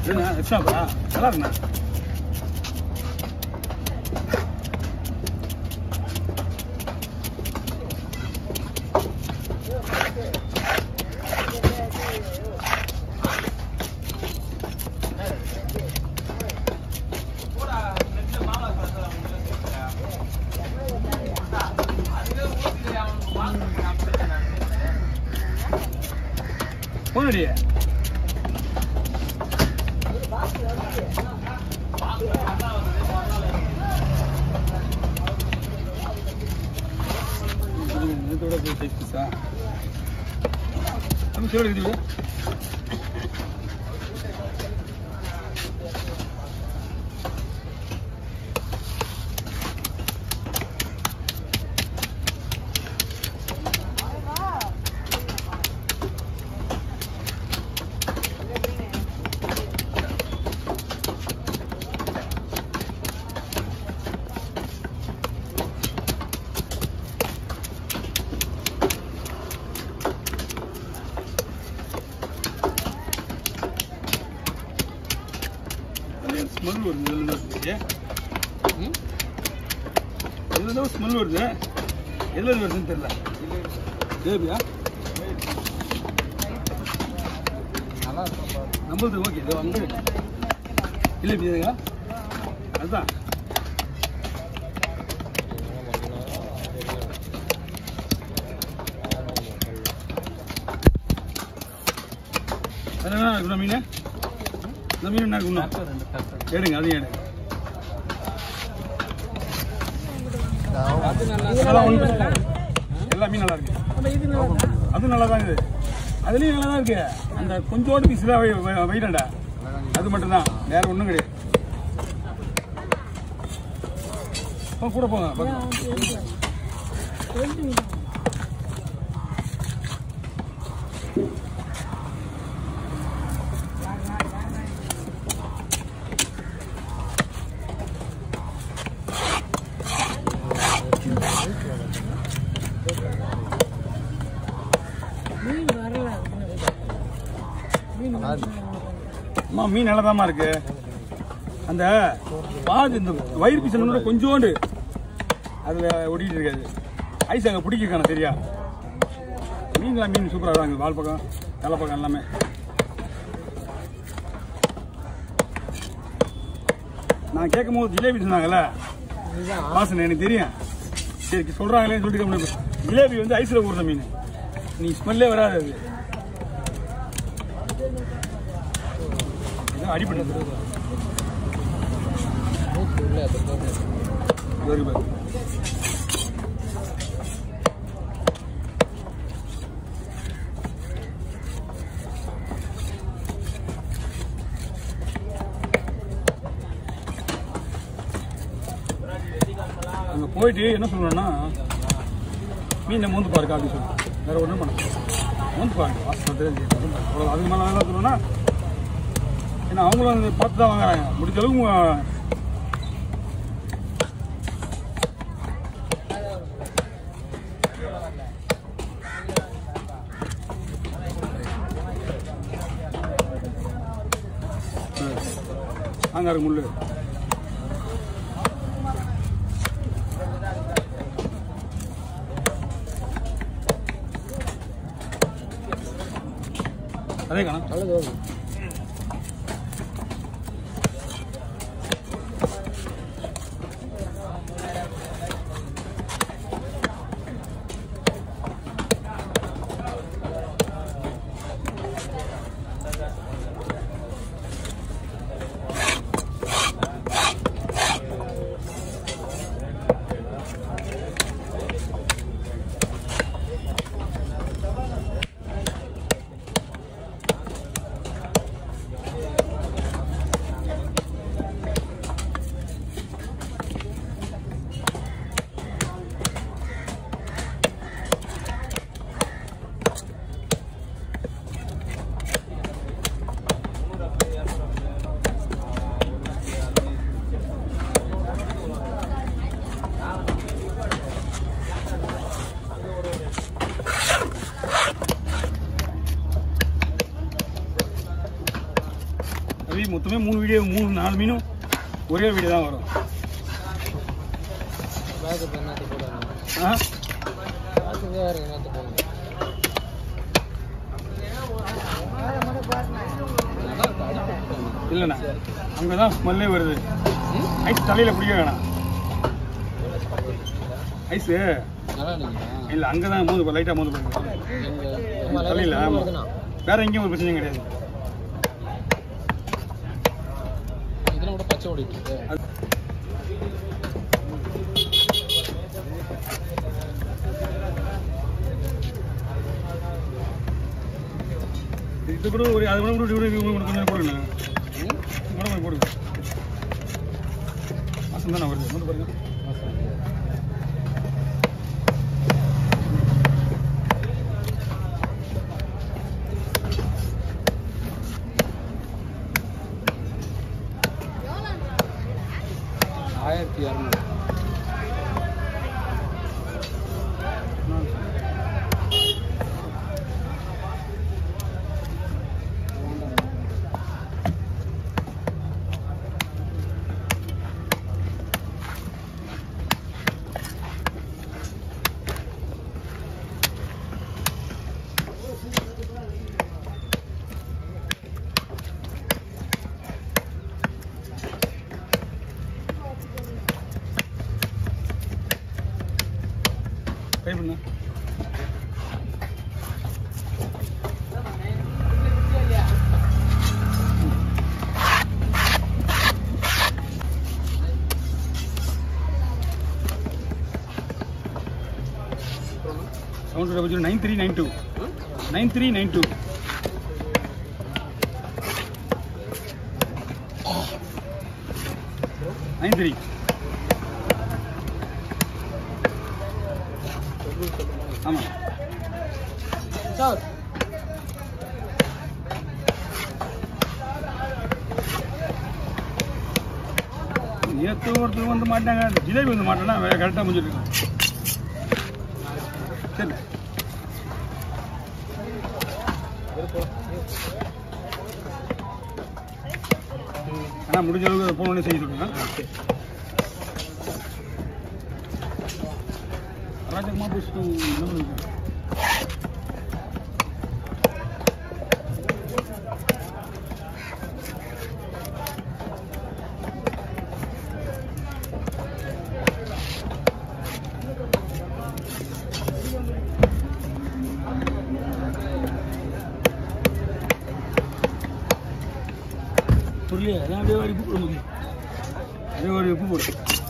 இதுண்ணா எக்ஸ்ட்ராப்பா நல்லா இருக்குண்ணா போனடி இதோட சைஸ் பீஸா நம்ம சொல்ல இருக்குது ஸ்மெல் வருது இதுல இருந்து இதுல இருந்து ஸ்மெல் வருது எதுல இருந்து வருதுன்னு தெரியல தேவியா நம்மளுது ஓகே இது வந்து இல்லை இதுங்க அதுதான் என்ன இருக்கணும் மீன் இந்த மீன் என்ன இருக்கணும் எடுங்க அதையும் எடுங்க அதெல்லாம் ஒண்ணும் பிரச்சனை இல்லை. எல்லா மீன் நல்லா இருக்கு அதுவும் நல்லா தான் இருக்குது அதுலயும் நல்லா தான் இருக்கு அந்த கொஞ்சோண்டு பீஸ் தான் வெயிட்டா அது மட்டும்தான் வேற ஒண்ணும் கிடையாது போ, கூட போங்க பக்கம். அம்மா மீன் நல்லதாம்மா இருக்கு அந்த பாது இந்த வயிறு பீசனோட கொஞ்சோண்டு அதில் ஒட்டிக்கிட்டு இருக்காது ஐஸ் அங்கே பிடிக்கான தெரியா மீன்லாம் மீன் சூப்பராக தான் இருக்குது வால் பக்கம் தலை பக்கம் எல்லாமே நான் கேட்கும் போது ஜிலேபி சொன்னாங்கல்ல வாசனை எனக்கு தெரியும் சரி சொல்கிறாங்களேன்னு சொல்லிட்டு கம்முனு ஜிலேபி வந்து ஐஸில் ஊறுற மீன் நீ ஸ்மெல்லே வராது அது ஏதோ அடிப்பட்டது வெரி குட் அங்கே போயிட்டு என்ன சொல்லணும்னா மீனை மூந்து பாருக்கா அப்படின்னு சொல்லி வேற ஒன்றும் பண்ண மூந்து பாருங்க வாசனை தெரிஞ்சு அவ்வளோ அதுக்கு மேலே என்ன சொல்லணும்னா ஏன்னா அவங்களும் வந்து பார்த்து தான் வாங்குறாங்க முடிஞ்ச அளவுக்கு உங்க- அங்க இருக்கு முள்ளு அதே காணும் மாதிரி மொத்தமே மூணு வீடியோ மூணு நாலு மீனும் ஒரே வீடியோ தான் வரும் பேக்கு பண்ணாத்து போடுவாங்க ஆ பேக்கு வேறு என்னத்து போடுவாங்க இல்லைண்ணா அங்கே தான் ஸ்மெல்லே வருது ஐஸ் தலையில் பிடிக்க வேணாம் ஐஸு நல்லா இல்லைங்களா இல்லை அங்கே தான் மோது லைட்டாக மோது போடுங்க எங்க தலையில் ஆமாம் வேற எங்கேயும் ஒரு பிரச்சனையும் கிடையாது இதில் கூட பச்சை ஓடிட்டு இருக்கு அது- இது கூட ஒரு அது கூட கூட கூட கூட கூட கொஞ்சம் போடுங்க ம்? கூட கொஞ்சம் போடுங்க மாசம் தானே வருது வந்து பாருங்க ஆயிரத்தி இரநூறு ட்ரை பண்ணு seven two double zero nine three nine two nine three nine two nine three ஆமாம் சார் நேற்று ஒருத்தர் வந்து மாட்டாங்க ஜிலேபி வந்து மாட்டேன்னா கரெக்டாக முடிஞ்சிருக்கும் சரி ஆனால் முடிஞ்ச அளவுக்கு அதை போன செய்ய சொல்லுங்க ராஜகுமார் புஷ்டு என்ன பண்ணுங்க புரியல அதான் அப்படியே ஒரு உப்பு போட முடியும் அப்படியே ஒரு உப்பு போடு